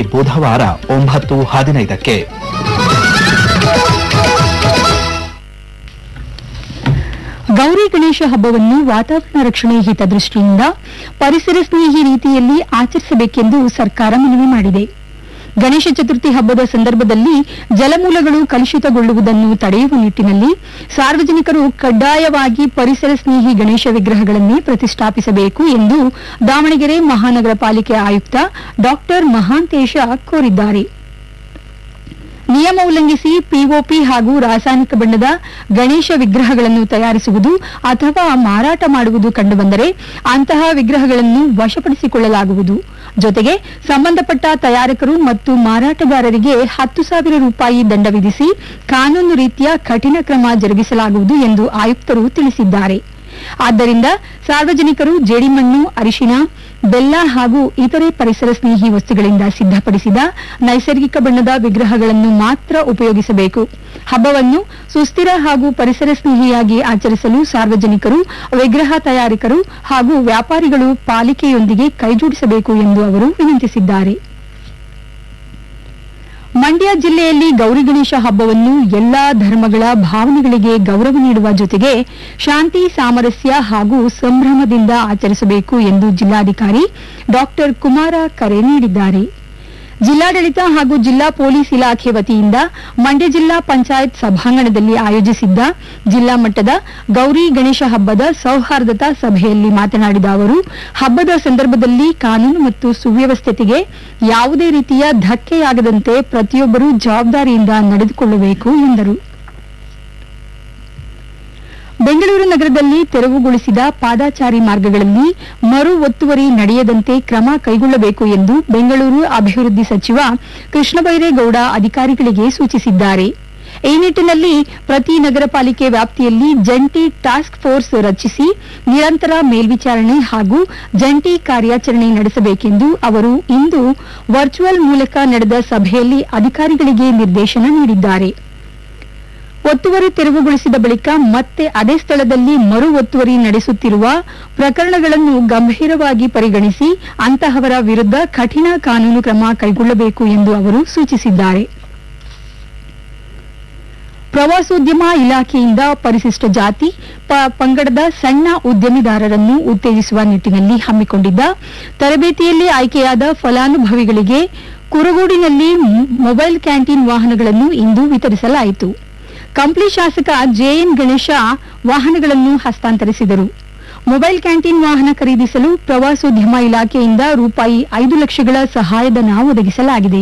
ಬುಧವಾರ ಒಂಬತ್ತು ಹದಿನೈದಕ್ಕೆ ಗೌರಿ ಗಣೇಶ ಹಬ್ಬವನ್ನು ವಾತಾವರಣ ರಕ್ಷಣೆ ಹಿತದೃಷ್ಟಿಯಿಂದ ಪರಿಸರ ಸ್ನೇಹಿ ರೀತಿಯಲ್ಲಿ ಆಚರಿಸಬೇಕೆಂದು ಸರ್ಕಾರ ಮನವಿ ಮಾಡಿದೆ ಗಣೇಶ ಚತುರ್ಥಿ ಹಬ್ಬದ ಸಂದರ್ಭದಲ್ಲಿ ಜಲಮೂಲಗಳು ಕಲುಷಿತಗೊಳ್ಳುವುದನ್ನು ತಡೆಯುವ ನಿಟ್ಟಿನಲ್ಲಿ ಸಾರ್ವಜನಿಕರು ಕಡ್ಡಾಯವಾಗಿ ಪರಿಸರ ಸ್ನೇಹಿ ಗಣೇಶ ವಿಗ್ರಹಗಳನ್ನೇ ಪ್ರತಿಷ್ಠಾಪಿಸಬೇಕು ಎಂದು ದಾವಣಗೆರೆ ಮಹಾನಗರ ಪಾಲಿಕೆ ಆಯುಕ್ತ ಡಾಕ್ಟರ್ ಮಹಾಂತೇಶ ಕೋರಿದ್ದಾರೆ ನಿಯಮ ಉಲ್ಲಂಘಿಸಿ ಪಿಒಪಿ ಹಾಗೂ ರಾಸಾಯನಿಕ ಬಣ್ಣದ ಗಣೇಶ ವಿಗ್ರಹಗಳನ್ನು ತಯಾರಿಸುವುದು ಅಥವಾ ಮಾರಾಟ ಮಾಡುವುದು ಕಂಡುಬಂದರೆ ಅಂತಹ ವಿಗ್ರಹಗಳನ್ನು ವಶಪಡಿಸಿಕೊಳ್ಳಲಾಗುವುದು ಜೊತೆಗೆ ಸಂಬಂಧಪಟ್ಟ ತಯಾರಕರು ಮತ್ತು ಮಾರಾಟಗಾರರಿಗೆ ಹತ್ತು ಸಾವಿರ ರೂಪಾಯಿ ದಂಡ ವಿಧಿಸಿ ಕಾನೂನು ರೀತಿಯ ಕಠಿಣ ಕ್ರಮ ಜರುಗಿಸಲಾಗುವುದು ಎಂದು ಆಯುಕ್ತರು ತಿಳಿಸಿದ್ದಾರೆ ಆದ್ದರಿಂದ ಸಾರ್ವಜನಿಕರು ಜೇಡಿಮಣ್ಣು ಅರಿಶಿನ ಬೆಲ್ಲ ಹಾಗೂ ಇತರೆ ಪರಿಸರ ಸ್ನೇಹಿ ವಸ್ತುಗಳಿಂದ ಸಿದ್ಧಪಡಿಸಿದ ನೈಸರ್ಗಿಕ ಬಣ್ಣದ ವಿಗ್ರಹಗಳನ್ನು ಮಾತ್ರ ಉಪಯೋಗಿಸಬೇಕು ಹಬ್ಬವನ್ನು ಸುಸ್ಥಿರ ಹಾಗೂ ಪರಿಸರ ಸ್ನೇಹಿಯಾಗಿ ಆಚರಿಸಲು ಸಾರ್ವಜನಿಕರು ವಿಗ್ರಹ ತಯಾರಕರು ಹಾಗೂ ವ್ಯಾಪಾರಿಗಳು ಪಾಲಿಕೆಯೊಂದಿಗೆ ಕೈಜೋಡಿಸಬೇಕು ಎಂದು ಅವರು ವಿನಂತಿಸಿದ್ದಾರೆ ಮಂಡ್ಯ ಜಿಲ್ಲೆಯಲ್ಲಿ ಗೌರಿ ಗಣೇಶ ಹಬ್ಬವನ್ನು ಎಲ್ಲಾ ಧರ್ಮಗಳ ಭಾವನೆಗಳಿಗೆ ಗೌರವ ನೀಡುವ ಜೊತೆಗೆ ಶಾಂತಿ ಸಾಮರಸ್ಯ ಹಾಗೂ ಸಂಭ್ರಮದಿಂದ ಆಚರಿಸಬೇಕು ಎಂದು ಜಿಲ್ಲಾಧಿಕಾರಿ ಡಾಕ್ಟರ್ ಕುಮಾರ ಕರೆ ನೀಡಿದ್ದಾರೆ ಜಿಲ್ಲಾಡಳಿತ ಹಾಗೂ ಜಿಲ್ಲಾ ಪೊಲೀಸ್ ಇಲಾಖೆ ವತಿಯಿಂದ ಮಂಡ್ಯ ಜಿಲ್ಲಾ ಪಂಚಾಯತ್ ಸಭಾಂಗಣದಲ್ಲಿ ಆಯೋಜಿಸಿದ್ದ ಜಿಲ್ಲಾ ಮಟ್ಟದ ಗೌರಿ ಗಣೇಶ ಹಬ್ಬದ ಸೌಹಾರ್ದತಾ ಸಭೆಯಲ್ಲಿ ಮಾತನಾಡಿದ ಅವರು ಹಬ್ಬದ ಸಂದರ್ಭದಲ್ಲಿ ಕಾನೂನು ಮತ್ತು ಸುವ್ಯವಸ್ಥತೆಗೆ ಯಾವುದೇ ರೀತಿಯ ಧಕ್ಕೆಯಾಗದಂತೆ ಪ್ರತಿಯೊಬ್ಬರೂ ಜವಾಬ್ದಾರಿಯಿಂದ ನಡೆದುಕೊಳ್ಳಬೇಕು ಎಂದರು ಬೆಂಗಳೂರು ನಗರದಲ್ಲಿ ತೆರವುಗೊಳಿಸಿದ ಪಾದಾಚಾರಿ ಮಾರ್ಗಗಳಲ್ಲಿ ಮರು ಒತ್ತುವರಿ ನಡೆಯದಂತೆ ಕ್ರಮ ಕೈಗೊಳ್ಳಬೇಕು ಎಂದು ಬೆಂಗಳೂರು ಅಭಿವೃದ್ಧಿ ಸಚಿವ ಕೃಷ್ಣ ಬೈರೇಗೌಡ ಅಧಿಕಾರಿಗಳಿಗೆ ಸೂಚಿಸಿದ್ದಾರೆ ಈ ನಿಟ್ಟಿನಲ್ಲಿ ಪ್ರತಿ ನಗರ ಪಾಲಿಕೆ ವ್ಯಾಪ್ತಿಯಲ್ಲಿ ಜಂಟಿ ಟಾಸ್ಕ್ ಫೋರ್ಸ್ ರಚಿಸಿ ನಿರಂತರ ಮೇಲ್ವಿಚಾರಣೆ ಹಾಗೂ ಜಂಟಿ ಕಾರ್ಯಾಚರಣೆ ನಡೆಸಬೇಕೆಂದು ಅವರು ಇಂದು ವರ್ಚುವಲ್ ಮೂಲಕ ನಡೆದ ಸಭೆಯಲ್ಲಿ ಅಧಿಕಾರಿಗಳಿಗೆ ನಿರ್ದೇಶನ ನೀಡಿದ್ದಾರೆ ಒತ್ತುವರಿ ತೆರವುಗೊಳಿಸಿದ ಬಳಿಕ ಮತ್ತೆ ಅದೇ ಸ್ಥಳದಲ್ಲಿ ಮರು ಒತ್ತುವರಿ ನಡೆಸುತ್ತಿರುವ ಪ್ರಕರಣಗಳನ್ನು ಗಂಭೀರವಾಗಿ ಪರಿಗಣಿಸಿ ಅಂತಹವರ ವಿರುದ್ಧ ಕಠಿಣ ಕಾನೂನು ಕ್ರಮ ಕೈಗೊಳ್ಳಬೇಕು ಎಂದು ಅವರು ಸೂಚಿಸಿದ್ದಾರೆ ಪ್ರವಾಸೋದ್ಯಮ ಇಲಾಖೆಯಿಂದ ಪರಿಶಿಷ್ಟ ಜಾತಿ ಪ- ಪಂಗಡದ ಸಣ್ಣ ಉದ್ಯಮಿದಾರರನ್ನು ಉತ್ತೇಜಿಸುವ ನಿಟ್ಟಿನಲ್ಲಿ ಹಮ್ಮಿಕೊಂಡಿದ್ದ ತರಬೇತಿಯಲ್ಲಿ ಆಯ್ಕೆಯಾದ ಫಲಾನುಭವಿಗಳಿಗೆ ಕುರಗೋಡಿನಲ್ಲಿ ಮ್- ಮೊಬೈಲ್ ಕ್ಯಾಂಟೀನ್ ವಾಹನಗಳನ್ನು ಇಂದು ವಿತರಿಸಲಾಯಿತು ಕಂಪ್ಲಿ ಶಾಸಕ ಜೆಎನ್ ಗಣೇಶ ವಾಹನಗಳನ್ನು ಹಸ್ತಾಂತರಿಸಿದರು ಮೊಬೈಲ್ ಕ್ಯಾಂಟೀನ್ ವಾಹನ ಖರೀದಿಸಲು ಪ್ರವಾಸೋದ್ಯಮ ಇಲಾಖೆಯಿಂದ ರೂಪಾಯಿ ಐದು ಲಕ್ಷಗಳ ಸಹಾಯಧನ ಒದಗಿಸಲಾಗಿದೆ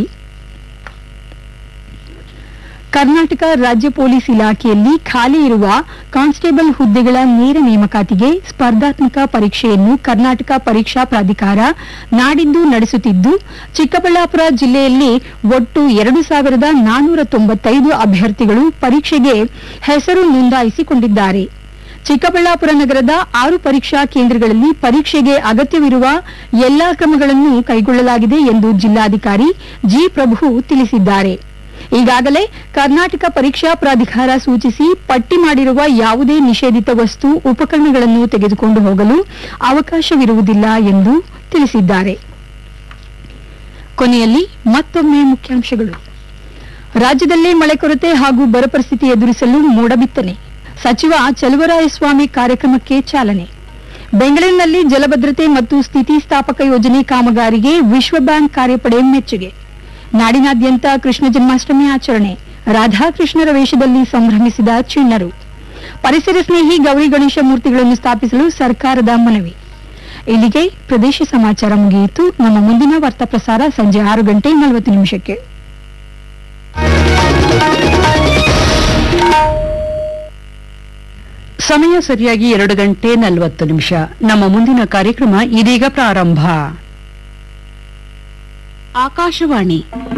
ಕರ್ನಾಟಕ ರಾಜ್ಯ ಪೊಲೀಸ್ ಇಲಾಖೆಯಲ್ಲಿ ಖಾಲಿ ಇರುವ ಕಾನ್ಸ್ಟೇಬಲ್ ಹುದ್ದೆಗಳ ನೇರ ನೇಮಕಾತಿಗೆ ಸ್ಪರ್ಧಾತ್ಮಕ ಪರೀಕ್ಷೆಯನ್ನು ಕರ್ನಾಟಕ ಪರೀಕ್ಷಾ ಪ್ರಾಧಿಕಾರ ನಾಡಿದ್ದು ನಡೆಸುತ್ತಿದ್ದು ಚಿಕ್ಕಬಳ್ಳಾಪುರ ಜಿಲ್ಲೆಯಲ್ಲಿ ಒಟ್ಟು ಎರಡು ಸಾವಿರದ ನಾನ್ನೂರ ತೊಂಬತ್ತೈದು ಅಭ್ಯರ್ಥಿಗಳು ಪರೀಕ್ಷೆಗೆ ಹೆಸರು ನೋಂದಾಯಿಸಿಕೊಂಡಿದ್ದಾರೆ ಚಿಕ್ಕಬಳ್ಳಾಪುರ ನಗರದ ಆರು ಪರೀಕ್ಷಾ ಕೇಂದ್ರಗಳಲ್ಲಿ ಪರೀಕ್ಷೆಗೆ ಅಗತ್ಯವಿರುವ ಎಲ್ಲಾ ಕ್ರಮಗಳನ್ನು ಕೈಗೊಳ್ಳಲಾಗಿದೆ ಎಂದು ಜಿಲ್ಲಾಧಿಕಾರಿ ಜಿ ಪ್ರಭು ತಿಳಿಸಿದ್ದಾರೆ ಈಗಾಗಲೇ ಕರ್ನಾಟಕ ಪರೀಕ್ಷಾ ಪ್ರಾಧಿಕಾರ ಸೂಚಿಸಿ ಪಟ್ಟಿ ಮಾಡಿರುವ ಯಾವುದೇ ನಿಷೇಧಿತ ವಸ್ತು ಉಪಕರಣಗಳನ್ನು ತೆಗೆದುಕೊಂಡು ಹೋಗಲು ಅವಕಾಶವಿರುವುದಿಲ್ಲ ಎಂದು ತಿಳಿಸಿದ್ದಾರೆ ಕೊನೆಯಲ್ಲಿ ಮತ್ತೊಮ್ಮೆ ಮುಖ್ಯಾಂಶಗಳು ರಾಜ್ಯದಲ್ಲಿ ಮಳೆ ಕೊರತೆ ಹಾಗೂ ಬರ ಪರಿಸ್ಥಿತಿ ಎದುರಿಸಲು ಮೋಡ ಬಿತ್ತನೆ ಸಚಿವ ಚಲುವರಾಯಸ್ವಾಮಿ ಕಾರ್ಯಕ್ರಮಕ್ಕೆ ಚಾಲನೆ ಬೆಂಗಳೂರಿನಲ್ಲಿ ಜಲಭದ್ರತೆ ಮತ್ತು ಸ್ಥಿತಿಸ್ಥಾಪಕ ಯೋಜನೆ ಕಾಮಗಾರಿಗೆ ವಿಶ್ವ ಬ್ಯಾಂಕ್ ಕಾರ್ಯಪಡೆ ಮೆಚ್ಚುಗೆ ನಾಡಿನಾದ್ಯಂತ ಕೃಷ್ಣ ಜನ್ಮಾಷ್ಟಮಿ ಆಚರಣೆ ರಾಧಾಕೃಷ್ಣರ ವೇಷದಲ್ಲಿ ಸಂಭ್ರಮಿಸಿದ ಚಿಣ್ಣರು ಪರಿಸರ ಸ್ನೇಹಿ ಗೌರಿ ಗಣೇಶ ಮೂರ್ತಿಗಳನ್ನು ಸ್ಥಾಪಿಸಲು ಸರ್ಕಾರದ ಮನವಿ ಇಲ್ಲಿಗೆ ಪ್ರದೇಶ ಸಮಾಚಾರ ಮುಗಿಯಿತು ನಮ್ಮ ಮುಂದಿನ ವಾರ್ತಾ ಪ್ರಸಾರ ಸಂಜೆ ಆರು ಗಂಟೆ ನಲವತ್ತು ನಿಮಿಷಕ್ಕೆ ಸಮಯ ಸರಿಯಾಗಿ ಎರಡು ಗಂಟೆ ನಲವತ್ತು ನಿಮಿಷ ನಮ್ಮ ಮುಂದಿನ ಕಾರ್ಯಕ್ರಮ ಇದೀಗ ಪ್ರಾರಂಭ ಆಕಾಶವಾಣಿ